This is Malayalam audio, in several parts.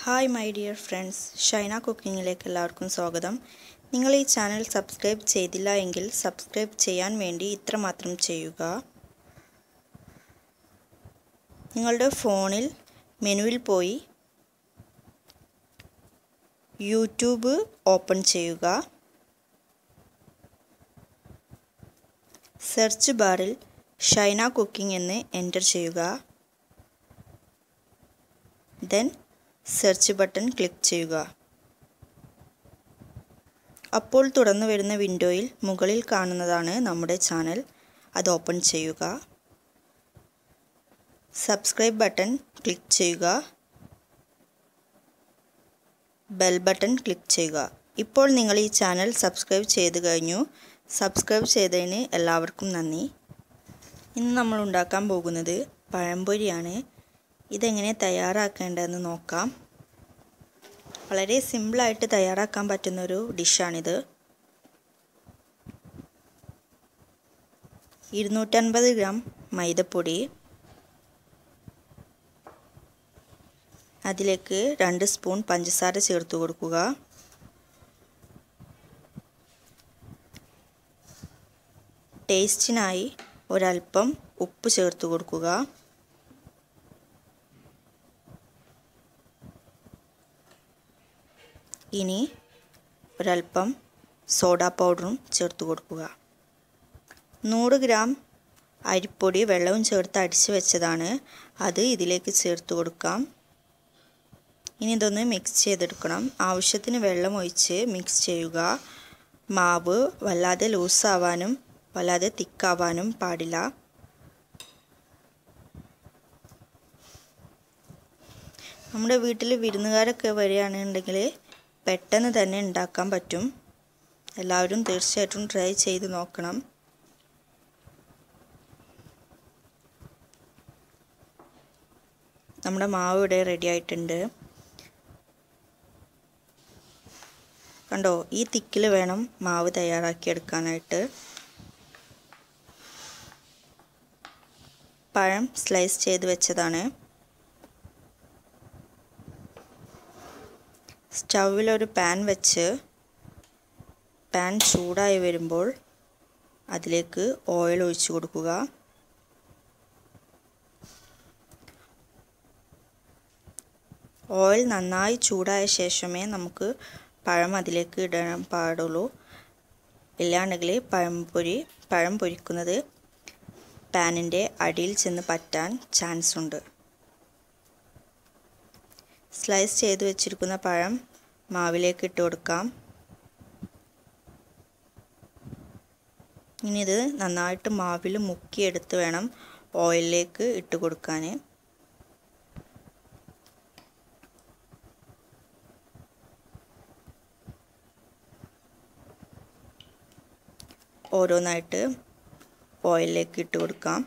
hi my dear friends Shaina കുക്കിങ്ങിലേക്ക് എല്ലാവർക്കും സ്വാഗതം നിങ്ങൾ ഈ ചാനൽ സബ്സ്ക്രൈബ് ചെയ്തില്ല എങ്കിൽ സബ്സ്ക്രൈബ് ചെയ്യാൻ വേണ്ടി ഇത്രമാത്രം ചെയ്യുക നിങ്ങളുടെ ഫോണിൽ മെനുവിൽ പോയി യൂട്യൂബ് ഓപ്പൺ ചെയ്യുക സെർച്ച് ബാറിൽ ഷൈന കുക്കിംഗ് എന്ന് എൻ്റർ ചെയ്യുക ദെൻ സെർച്ച് ബട്ടൺ ക്ലിക്ക് ചെയ്യുക അപ്പോൾ തുറന്നു വരുന്ന വിൻഡോയിൽ മുകളിൽ കാണുന്നതാണ് നമ്മുടെ ചാനൽ അത് ഓപ്പൺ ചെയ്യുക സബ്സ്ക്രൈബ് ബട്ടൺ ക്ലിക്ക് ചെയ്യുക ബെൽ ബട്ടൺ ക്ലിക്ക് ചെയ്യുക ഇപ്പോൾ നിങ്ങൾ ഈ ചാനൽ സബ്സ്ക്രൈബ് ചെയ്ത് കഴിഞ്ഞു സബ്സ്ക്രൈബ് ചെയ്തതിന് എല്ലാവർക്കും നന്ദി ഇന്ന് നമ്മൾ ഉണ്ടാക്കാൻ പോകുന്നത് പഴംപൊരിയാണ് ഇതെങ്ങനെ തയ്യാറാക്കേണ്ടതെന്ന് നോക്കാം വളരെ സിമ്പിളായിട്ട് തയ്യാറാക്കാൻ പറ്റുന്നൊരു ഡിഷാണിത് ഇരുന്നൂറ്റൻപത് ഗ്രാം മൈദപ്പൊടി അതിലേക്ക് രണ്ട് സ്പൂൺ പഞ്ചസാര ചേർത്ത് കൊടുക്കുക ടേസ്റ്റിനായി ഒരൽപ്പം ഉപ്പ് ചേർത്ത് കൊടുക്കുക ഇനി ഒരൽപ്പം സോഡാ പൗഡറും ചേർത്ത് കൊടുക്കുക നൂറ് ഗ്രാം അരിപ്പൊടി വെള്ളവും ചേർത്ത് അടിച്ച് വെച്ചതാണ് അത് ഇതിലേക്ക് ചേർത്ത് കൊടുക്കാം ഇനി ഇതൊന്ന് മിക്സ് ചെയ്തെടുക്കണം ആവശ്യത്തിന് വെള്ളം ഒഴിച്ച് മിക്സ് ചെയ്യുക മാവ് വല്ലാതെ ലൂസാവാനും വല്ലാതെ തിക്കാവാനും പാടില്ല നമ്മുടെ വീട്ടിൽ വിരുന്നുകാരൊക്കെ വരികയാണെന്നുണ്ടെങ്കിൽ പെട്ടെന്ന് തന്നെ ഉണ്ടാക്കാൻ പറ്റും എല്ലാവരും തീർച്ചയായിട്ടും ട്രൈ ചെയ്ത് നോക്കണം നമ്മുടെ മാവ് ഇവിടെ റെഡി ആയിട്ടുണ്ട് കണ്ടോ ഈ തിക്കിൽ വേണം മാവ് തയ്യാറാക്കി എടുക്കാനായിട്ട് പഴം സ്ലൈസ് ചെയ്ത് വെച്ചതാണ് സ്റ്റൗവിലൊരു പാൻ വെച്ച് പാൻ ചൂടായി വരുമ്പോൾ അതിലേക്ക് ഓയിൽ ഒഴിച്ചു കൊടുക്കുക ഓയിൽ നന്നായി ചൂടായ ശേഷമേ നമുക്ക് പഴം അതിലേക്ക് ഇടാൻ പാടുള്ളൂ ഇല്ലാണ്ടെങ്കിൽ പഴംപൊരി പഴം പൊരിക്കുന്നത് പാനിൻ്റെ അടിയിൽ ചെന്ന് പറ്റാൻ ചാൻസ് ഉണ്ട് സ്ലൈസ് ചെയ്ത് വെച്ചിരിക്കുന്ന പഴം മാവിലേക്ക് ഇട്ട് കൊടുക്കാം ഇനി ഇത് നന്നായിട്ട് മാവിൽ മുക്കിയെടുത്ത് വേണം ഓയിലിലേക്ക് ഇട്ട് കൊടുക്കാൻ ഓരോന്നായിട്ട് ഓയിലിലേക്ക് ഇട്ട് കൊടുക്കാം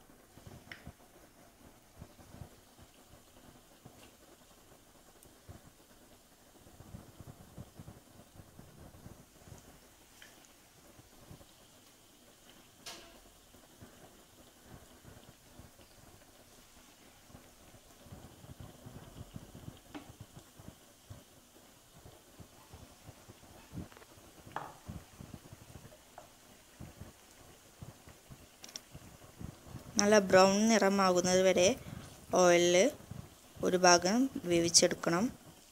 നല്ല ബ്രൗൺ നിറമാകുന്നത് വരെ ഓയിലിൽ ഒരു ഭാഗം വേവിച്ചെടുക്കണം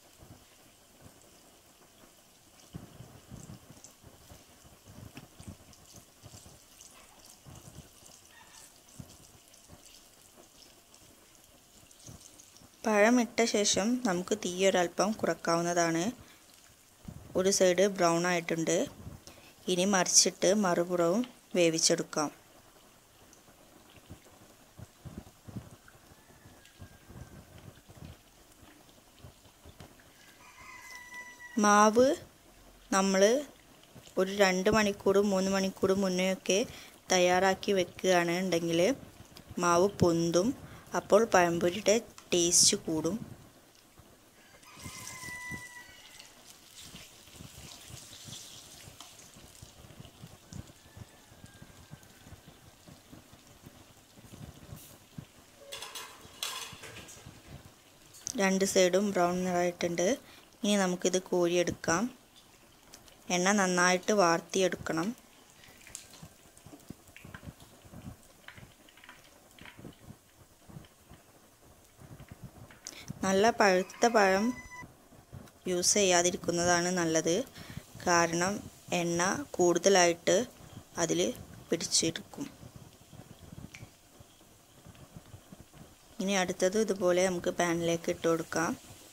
പഴം ഇട്ട ശേഷം നമുക്ക് തീ ഒരല്പം കുറക്കാവുന്നതാണ് ഒരു സൈഡ് ബ്രൗൺ ആയിട്ടുണ്ട് ഇനി മറിച്ചിട്ട് മറുപുറവും വേവിച്ചെടുക്കാം മാവ് നമ്മൾ ഒരു രണ്ട് മണിക്കൂർ മൂന്ന് മണിക്കൂർ മുന്നെയൊക്കെ തയ്യാറാക്കി വെക്കുകയാണ് ഉണ്ടെങ്കിൽ മാവ് പൊന്തും അപ്പോൾ പഴംപൊരിയുടെ ടേസ്റ്റ് കൂടും രണ്ട് സൈഡും ബ്രൗൺ നിറായിട്ടുണ്ട് ഇനി നമുക്കിത് കോരിയെടുക്കാം എണ്ണ നന്നായിട്ട് വാർത്തിയെടുക്കണം നല്ല പഴുത്ത പഴം യൂസ് ചെയ്യാതിരിക്കുന്നതാണ് നല്ലത് കാരണം എണ്ണ കൂടുതലായിട്ട് അതിൽ പിടിച്ചെടുക്കും ഇനി അടുത്തത് ഇതുപോലെ നമുക്ക് പാനിലേക്ക് ഇട്ട് കൊടുക്കാം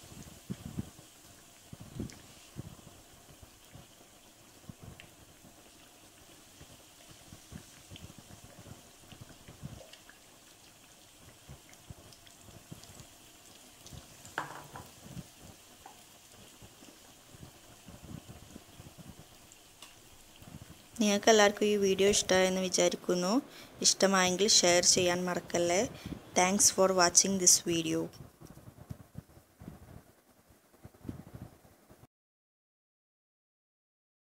നിങ്ങൾക്ക് എല്ലാവർക്കും ഈ വീഡിയോ ഇഷ്ടമായെന്ന് വിചാരിക്കുന്നു ഇഷ്ടമായെങ്കിൽ ഷെയർ ചെയ്യാൻ മറക്കല്ലേ thanks for watching this video